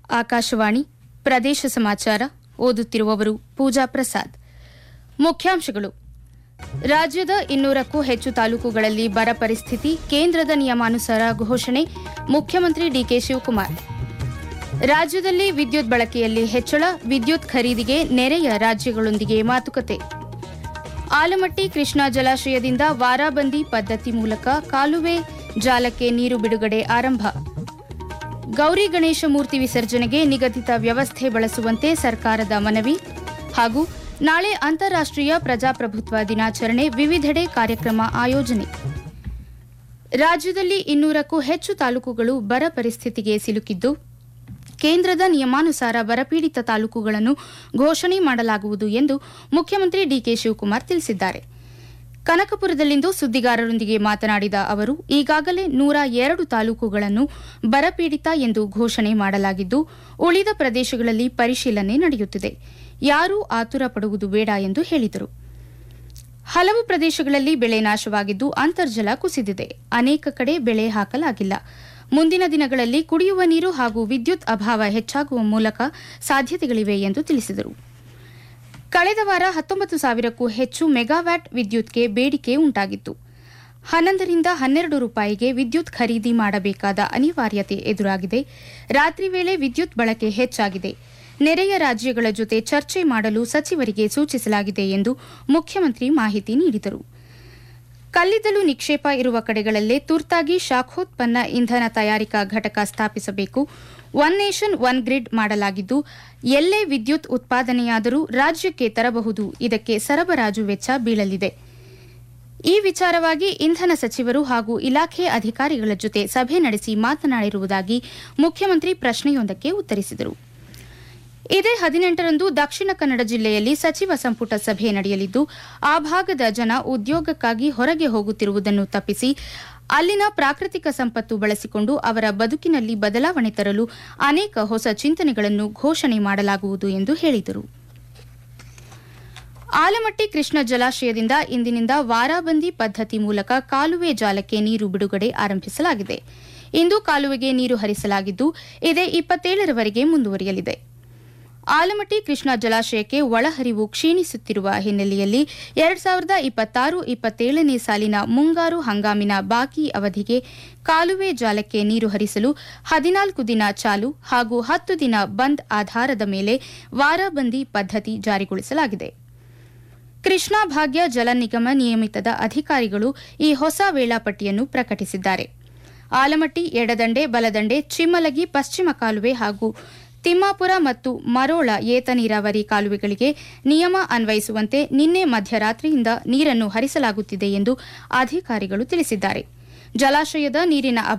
ಆಕಾಶವಾಣಿ ಪ್ರದೇಶ ಸಮಾಚಾರ ಓದುತ್ತಿರುವವರು ಪೂಜಾ ಪ್ರಸಾದ್ ಮುಖ್ಯಾಂಶಗಳು ರಾಜ್ಯದ ಇನ್ನೂರಕ್ಕೂ ಹೆಚ್ಚು ತಾಲೂಕುಗಳಲ್ಲಿ ಬರ ಪರಿಸ್ಥಿತಿ ಕೇಂದ್ರದ ನಿಯಮಾನುಸಾರ ಘೋಷಣೆ ಮುಖ್ಯಮಂತ್ರಿ ಡಿಕೆ ಶಿವಕುಮಾರ್ ರಾಜ್ಯದಲ್ಲಿ ವಿದ್ಯುತ್ ಬಳಕೆಯಲ್ಲಿ ಹೆಚ್ಚಳ ವಿದ್ಯುತ್ ಖರೀದಿಗೆ ನೆರೆಯ ರಾಜ್ಯಗಳೊಂದಿಗೆ ಮಾತುಕತೆ ಆಲಮಟ್ಟಿ ಕೃಷ್ಣಾ ಜಲಾಶಯದಿಂದ ವಾರಾಬಂದಿ ಪದ್ಧತಿ ಮೂಲಕ ಕಾಲುವೆ ಜಾಲಕ್ಕೆ ನೀರು ಬಿಡುಗಡೆ ಆರಂಭ ಗೌರಿ ಗಣೇಶ ಮೂರ್ತಿ ವಿಸರ್ಜನೆಗೆ ನಿಗದಿತ ವ್ಯವಸ್ಥೆ ಬಳಸುವಂತೆ ಸರ್ಕಾರದ ಮನವಿ ಹಾಗೂ ನಾಳೆ ಅಂತಾರಾಷ್ಟೀಯ ಪ್ರಜಾಪ್ರಭುತ್ವ ದಿನಾಚರಣೆ ವಿವಿಧೆಡೆ ಕಾರ್ಯಕ್ರಮ ಆಯೋಜನೆ ರಾಜ್ಯದಲ್ಲಿ ಇನ್ನೂರಕ್ಕೂ ಹೆಚ್ಚು ತಾಲೂಕುಗಳು ಬರ ಪರಿಸ್ಥಿತಿಗೆ ಸಿಲುಕಿದ್ದು ಕೇಂದ್ರದ ನಿಯಮಾನುಸಾರ ಬರಪೀಡಿತ ತಾಲೂಕುಗಳನ್ನು ಘೋಷಣೆ ಮಾಡಲಾಗುವುದು ಎಂದು ಮುಖ್ಯಮಂತ್ರಿ ಡಿಕೆ ಶಿವಕುಮಾರ್ ತಿಳಿಸಿದ್ದಾರೆ ಕನಕಪುರದಲ್ಲಿಂದು ಸುದ್ದಿಗಾರರೊಂದಿಗೆ ಮಾತನಾಡಿದ ಅವರು ಈಗಾಗಲೇ ನೂರ ಎರಡು ತಾಲೂಕುಗಳನ್ನು ಬರಪೀಡಿತ ಎಂದು ಘೋಷಣೆ ಮಾಡಲಾಗಿದ್ದು ಉಳಿದ ಪ್ರದೇಶಗಳಲ್ಲಿ ಪರಿಶೀಲನೆ ನಡೆಯುತ್ತಿದೆ ಯಾರೂ ಆತುರ ಪಡುವುದು ಬೇಡ ಎಂದು ಹೇಳಿದರು ಹಲವು ಪ್ರದೇಶಗಳಲ್ಲಿ ಬೆಳೆ ನಾಶವಾಗಿದ್ದು ಅಂತರ್ಜಲ ಕುಸಿದಿದೆ ಅನೇಕ ಕಡೆ ಬೆಳೆ ಹಾಕಲಾಗಿಲ್ಲ ಮುಂದಿನ ದಿನಗಳಲ್ಲಿ ಕುಡಿಯುವ ನೀರು ಹಾಗೂ ವಿದ್ಯುತ್ ಅಭಾವ ಹೆಚ್ಚಾಗುವ ಮೂಲಕ ಸಾಧ್ಯತೆಗಳಿವೆ ಎಂದು ತಿಳಿಸಿದರು ಕಳೆದ ವಾರ ಹತ್ತೊಂಬತ್ತು ಸಾವಿರಕ್ಕೂ ಹೆಚ್ಚು ಮೆಗಾವ್ಯಾಟ್ ವಿದ್ಯುತ್ಗೆ ಬೇಡಿಕೆ ಉಂಟಾಗಿತ್ತು ಹನ್ನೊಂದರಿಂದ ಹನ್ನೆರಡು ರೂಪಾಯಿಗೆ ವಿದ್ಯುತ್ ಖರೀದಿ ಮಾಡಬೇಕಾದ ಅನಿವಾರ್ಯತೆ ಎದುರಾಗಿದೆ ರಾತ್ರಿ ವೇಳೆ ವಿದ್ಯುತ್ ಬಳಕೆ ಹೆಚ್ಚಾಗಿದೆ ನೆರೆಯ ರಾಜ್ಯಗಳ ಜೊತೆ ಚರ್ಚೆ ಮಾಡಲು ಸಚಿವರಿಗೆ ಸೂಚಿಸಲಾಗಿದೆ ಎಂದು ಮುಖ್ಯಮಂತ್ರಿ ಮಾಹಿತಿ ನೀಡಿದರು ಕಲ್ಲಿದ್ದಲು ನಿಕ್ಷೇಪ ಇರುವ ಕಡೆಗಳಲ್ಲೇ ತುರ್ತಾಗಿ ಶಾಖೋತ್ಪನ್ನ ಇಂಧನ ತಯಾರಿಕಾ ಘಟಕ ಸ್ಥಾಪಿಸಬೇಕು ಒನ್ ನೇಷನ್ ಒನ್ ಗ್ರಿಡ್ ಮಾಡಲಾಗಿದ್ದು ಎಲ್ಲೇ ವಿದ್ಯುತ್ ಉತ್ಪಾದನೆಯಾದರೂ ರಾಜ್ಯಕ್ಕೆ ತರಬಹುದು ಇದಕ್ಕೆ ಸರಬರಾಜು ವೆಚ್ಚ ಬೀಳಲಿದೆ ಈ ವಿಚಾರವಾಗಿ ಇಂಧನ ಸಚಿವರು ಹಾಗೂ ಇಲಾಖೆ ಅಧಿಕಾರಿಗಳ ಜೊತೆ ಸಭೆ ನಡೆಸಿ ಮಾತನಾಡಿರುವುದಾಗಿ ಮುಖ್ಯಮಂತ್ರಿ ಪ್ರಶ್ನೆಯೊಂದಕ್ಕೆ ಉತ್ತರಿಸಿದರು ಇದೇ ಹದಿನೆಂಟರಂದು ದಕ್ಷಿಣ ಕನ್ನಡ ಜಿಲ್ಲೆಯಲ್ಲಿ ಸಚಿವ ಸಂಪುಟ ಸಭೆ ನಡೆಯಲಿದ್ದು ಆ ಭಾಗದ ಜನ ಉದ್ಯೋಗಕ್ಕಾಗಿ ಹೊರಗೆ ಹೋಗುತ್ತಿರುವುದನ್ನು ತಪ್ಪಿಸಿ ಅಲ್ಲಿನ ಪ್ರಾಕೃತಿಕ ಸಂಪತ್ತು ಬಳಸಿಕೊಂಡು ಅವರ ಬದುಕಿನಲ್ಲಿ ಬದಲಾವಣೆ ತರಲು ಅನೇಕ ಹೊಸ ಚಿಂತನೆಗಳನ್ನು ಘೋಷಣೆ ಮಾಡಲಾಗುವುದು ಎಂದು ಹೇಳಿದರು ಆಲಮಟ್ಟಿ ಕೃಷ್ಣ ಜಲಾಶಯದಿಂದ ಇಂದಿನಿಂದ ವಾರಾಬಂದಿ ಪದ್ಧತಿ ಮೂಲಕ ಕಾಲುವೆ ಜಾಲಕ್ಕೆ ನೀರು ಬಿಡುಗಡೆ ಆರಂಭಿಸಲಾಗಿದೆ ಇಂದು ಕಾಲುವೆಗೆ ನೀರು ಹರಿಸಲಾಗಿದ್ದು ಇದೇ ಇಪ್ಪತ್ತೇಳರವರೆಗೆ ಮುಂದುವರಿಯಲಿದೆ ಆಲಮಟ್ಟಿ ಕೃಷ್ಣಾ ಜಲಾಶಯಕ್ಕೆ ಒಳಹರಿವು ಕ್ಷೀಣಿಸುತ್ತಿರುವ ಹಿನ್ನೆಲೆಯಲ್ಲಿ ಎರಡ್ ಸಾವಿರದ ಇಪ್ಪತ್ತಾರು ಇಪ್ಪತ್ತೇಳನೇ ಸಾಲಿನ ಮುಂಗಾರು ಹಂಗಾಮಿನ ಬಾಕಿ ಅವಧಿಗೆ ಕಾಲುವೆ ಜಾಲಕ್ಕೆ ನೀರು ಹರಿಸಲು ಹದಿನಾಲ್ಕು ದಿನ ಚಾಲು ಹಾಗೂ ಹತ್ತು ದಿನ ಬಂದ್ ಆಧಾರದ ಮೇಲೆ ವಾರಬಂದಿ ಪದ್ಧತಿ ಜಾರಿಗೊಳಿಸಲಾಗಿದೆ ಕೃಷ್ಣಾ ಭಾಗ್ಯ ಜಲ ನಿಗಮ ನಿಯಮಿತದ ಅಧಿಕಾರಿಗಳು ಈ ಹೊಸ ವೇಳಾಪಟ್ಟಿಯನ್ನು ಪ್ರಕಟಿಸಿದ್ದಾರೆ ಆಲಮಟ್ಟಿ ಎಡದಂಡೆ ಬಲದಂಡೆ ಚಿಮ್ಮಲಗಿ ಪಶ್ಚಿಮ ಕಾಲುವೆ ಹಾಗೂ ತಿಮ್ಮಾಪುರ ಮತ್ತು ಮರೋಳ ಏತ ನೀರಾವರಿ ಕಾಲುವೆಗಳಿಗೆ ನಿಯಮ ಅನ್ವಯಿಸುವಂತೆ ನಿನ್ನೆ ಮಧ್ಯರಾತ್ರಿಯಿಂದ ನೀರನ್ನು ಹರಿಸಲಾಗುತ್ತಿದೆ ಎಂದು ಅಧಿಕಾರಿಗಳು ತಿಳಿಸಿದ್ದಾರೆ ಜಲಾಶಯದ ನೀರಿನ